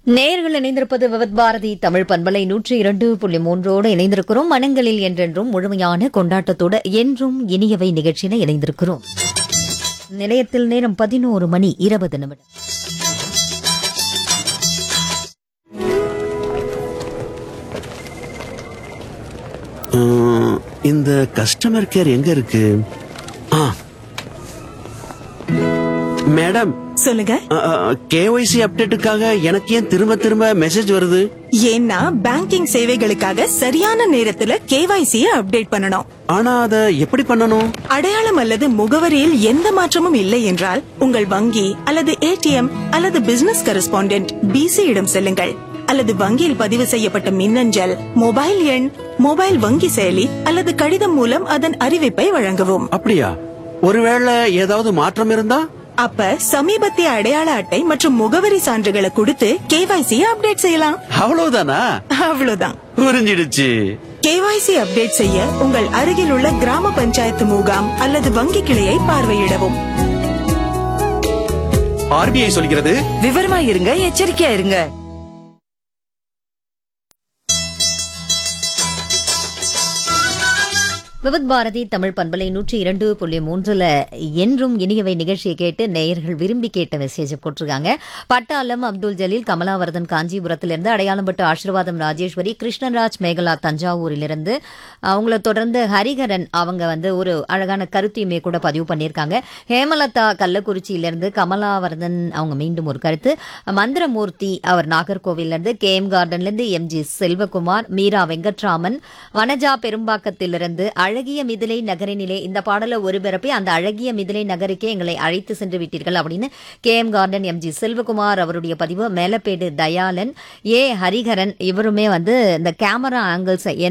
நேயர்கள் இணைந்திருப்பது விவத் பாரதி தமிழ் பண்பலை நூற்றி இரண்டு புள்ளி மூன்றோடு இணைந்திருக்கிறோம் மனங்களில் என்றென்றும் முழுமையான கொண்டாட்டத்தோடு என்றும் இனியவை நிகழ்ச்சியில இணைந்திருக்கிறோம் நிலையத்தில் நேரம் பதினோரு மணி இருபது நிமிடம் உம், இந்த கஸ்டமர் கேர் எங்க இருக்கு ஆ. மேடம் சொல்லுங்க கேஒய்சி அப்டேட்டுக்காக எனக்கு ஏன் திரும்ப திரும்ப மெசேஜ் வருது ஏன்னா பேங்கிங் சேவைகளுக்காக சரியான நேரத்துல கேவைசிய அப்டேட் பண்ணணும் ஆனா அத எப்படி பண்ணணும் அடையாளம் அல்லது முகவரியில் எந்த மாற்றமும் இல்லை என்றால் உங்கள் வங்கி அல்லது ஏடிஎம் அல்லது பிசினஸ் கரஸ்பாண்டென்ட் பிசி இடம் செல்லுங்கள் அல்லது வங்கியில் பதிவு செய்யப்பட்ட மின்னஞ்சல் மொபைல் எண் மொபைல் வங்கி செயலி அல்லது கடிதம் மூலம் அதன் அறிவிப்பை வழங்கவும் அப்படியா ஒருவேளை ஏதாவது மாற்றம் இருந்தா அப்ப சமீபத்திய அடையாள அட்டை மற்றும் முகவரி சான்றுகளை கொடுத்து கேவைசிய அப்டேட் செய்யலாம் அவ்வளவுதானா அவ்வளவுதான் புரிஞ்சிடுச்சு கேவைசி அப்டேட் செய்ய உங்கள் அருகில் உள்ள கிராம பஞ்சாயத்து முகாம் அல்லது வங்கி கிளையை பார்வையிடவும் ஆர்பிஐ சொல்கிறது விவரமா இருங்க எச்சரிக்கையா இருங்க விவத் பாரதி தமிழ் பண்பலை நூற்றி இரண்டு புள்ளி மூன்றுல என்றும் இனியவை நிகழ்ச்சியை கேட்டு நேயர்கள் விரும்பி கேட்ட மெசேஜ் போட்டிருக்காங்க பட்டாளம் அப்துல் ஜலீல் கமலாவர்தன் காஞ்சிபுரத்திலிருந்து அடையாளம்பட்டு ஆசீர்வாதம் ராஜேஸ்வரி கிருஷ்ணராஜ் மேகலா தஞ்சாவூரிலிருந்து அவங்கள தொடர்ந்து ஹரிகரன் அவங்க வந்து ஒரு அழகான கருத்தையுமே கூட பதிவு பண்ணியிருக்காங்க ஹேமலதா கள்ளக்குறிச்சியிலிருந்து கமலாவர்தன் அவங்க மீண்டும் ஒரு கருத்து மந்திரமூர்த்தி அவர் நாகர்கோவிலிருந்து கே எம் கார்டன்லேருந்து எம்ஜி செல்வகுமார் மீரா வெங்கட்ராமன் வனஜா பெரும்பாக்கத்திலிருந்து அழகிய மிதிலை நகரினிலே இந்த பாடலை ஒருபிறப்பி அந்த அழகிய மிதிலை நகருக்கே எங்களை அழைத்து சென்று விட்டீர்கள் அப்படின்னு K M garden M G Selvakumar அவருடைய பதிவு மேலப்பேடு தயாளன் ஏ ஹரிஹரன் இவருமே வந்து இந்த கேமரா ஆங்கிள்ஸ்